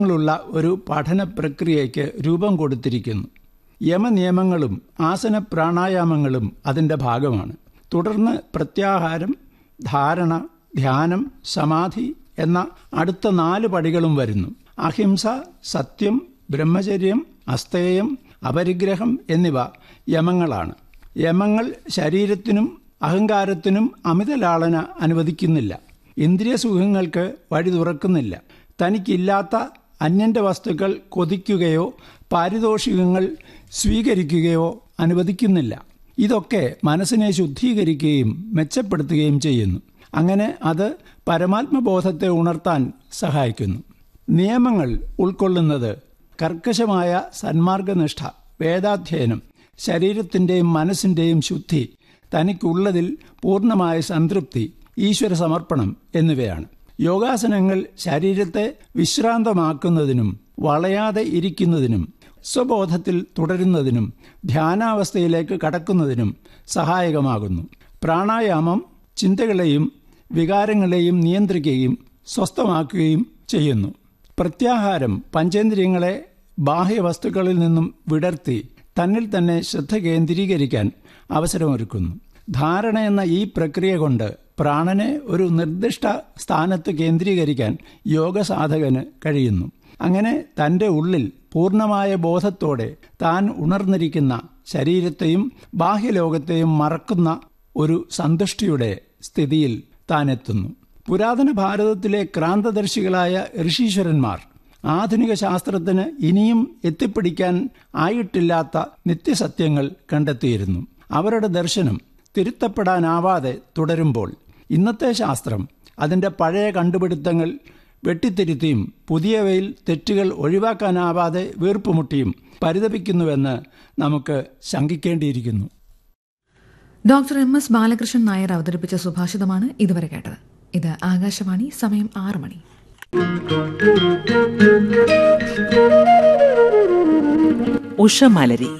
ങ്ങളുള്ള ഒരു പഠന പ്രക്രിയയ്ക്ക് രൂപം കൊടുത്തിരിക്കുന്നു യമനിയമങ്ങളും ആസന പ്രാണായാമങ്ങളും അതിൻ്റെ ഭാഗമാണ് തുടർന്ന് പ്രത്യാഹാരം ധാരണ ധ്യാനം സമാധി എന്ന അടുത്ത നാല് പടികളും വരുന്നു അഹിംസ സത്യം ബ്രഹ്മചര്യം അസ്തേയം അപരിഗ്രഹം എന്നിവ യമങ്ങളാണ് യമങ്ങൾ ശരീരത്തിനും അഹങ്കാരത്തിനും അമിതലാളന അനുവദിക്കുന്നില്ല ഇന്ദ്രിയ സുഖങ്ങൾക്ക് വഴി തുറക്കുന്നില്ല തനിക്കില്ലാത്ത അന്യന്റെ വസ്തുക്കൾ കൊതിക്കുകയോ പാരിതോഷികങ്ങൾ സ്വീകരിക്കുകയോ അനുവദിക്കുന്നില്ല ഇതൊക്കെ മനസ്സിനെ ശുദ്ധീകരിക്കുകയും മെച്ചപ്പെടുത്തുകയും ചെയ്യുന്നു അങ്ങനെ അത് പരമാത്മബോധത്തെ ഉണർത്താൻ സഹായിക്കുന്നു നിയമങ്ങൾ ഉൾക്കൊള്ളുന്നത് കർക്കശമായ സന്മാർഗനിഷ്ഠ വേദാധ്യയനം ശരീരത്തിൻ്റെയും മനസ്സിൻ്റെയും ശുദ്ധി തനിക്കുള്ളതിൽ പൂർണ്ണമായ സംതൃപ്തി ഈശ്വര സമർപ്പണം എന്നിവയാണ് യോഗാസനങ്ങൾ ശരീരത്തെ വിശ്രാന്തമാക്കുന്നതിനും വളയാതെ ഇരിക്കുന്നതിനും സ്വബോധത്തിൽ തുടരുന്നതിനും ധ്യാനാവസ്ഥയിലേക്ക് കടക്കുന്നതിനും സഹായകമാകുന്നു പ്രാണായാമം ചിന്തകളെയും വികാരങ്ങളെയും നിയന്ത്രിക്കുകയും സ്വസ്ഥമാക്കുകയും ചെയ്യുന്നു പ്രത്യാഹാരം പഞ്ചേന്ദ്രിയങ്ങളെ ബാഹ്യവസ്തുക്കളിൽ നിന്നും വിടർത്തി തന്നിൽ തന്നെ ശ്രദ്ധ കേന്ദ്രീകരിക്കാൻ അവസരമൊരുക്കുന്നു ധാരണ എന്ന ഈ പ്രക്രിയ കൊണ്ട് പ്രാണനെ ഒരു നിർദ്ദിഷ്ട സ്ഥാനത്ത് കേന്ദ്രീകരിക്കാൻ യോഗസാധകന് കഴിയുന്നു അങ്ങനെ തൻ്റെ ഉള്ളിൽ പൂർണ്ണമായ ബോധത്തോടെ താൻ ഉണർന്നിരിക്കുന്ന ശരീരത്തെയും ബാഹ്യലോകത്തെയും മറക്കുന്ന ഒരു സന്തുഷ്ടിയുടെ സ്ഥിതിയിൽ താൻ എത്തുന്നു പുരാതന ഭാരതത്തിലെ ക്രാന്തദർശികളായ ഋഷീശ്വരന്മാർ ആധുനിക ശാസ്ത്രത്തിന് ഇനിയും എത്തിപ്പിടിക്കാൻ ആയിട്ടില്ലാത്ത നിത്യസത്യങ്ങൾ കണ്ടെത്തിയിരുന്നു അവരുടെ ദർശനം തിരുത്തപ്പെടാനാവാതെ തുടരുമ്പോൾ ഇന്നത്തെ ശാസ്ത്രം അതിൻ്റെ പഴയ കണ്ടുപിടുത്തങ്ങൾ വെട്ടിത്തിരുത്തിയും പുതിയവയിൽ തെറ്റുകൾ ഒഴിവാക്കാനാവാതെ വീർപ്പുമുട്ടിയും പരിതപിക്കുന്നുവെന്ന് നമുക്ക് ശങ്കിക്കേണ്ടിയിരിക്കുന്നു doctor M S Balakrishnan Nair അവതരിപ്പിച്ച സുഭാഷിതമാണ് ഇതുവരെ കേട്ടത് ഇത് ആകാശവാണി സമയം ആറ് മണി ഉഷമലരി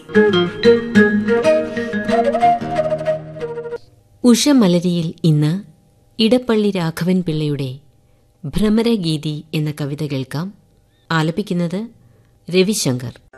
ഉഷമലരിയിൽ ഇന്ന് ഇടപ്പള്ളി രാഘവൻ പിള്ളയുടെ ഭ്രമരഗീതി എന്ന കവിത കേൾക്കാം ആലപിക്കുന്നത് രവിശങ്കർ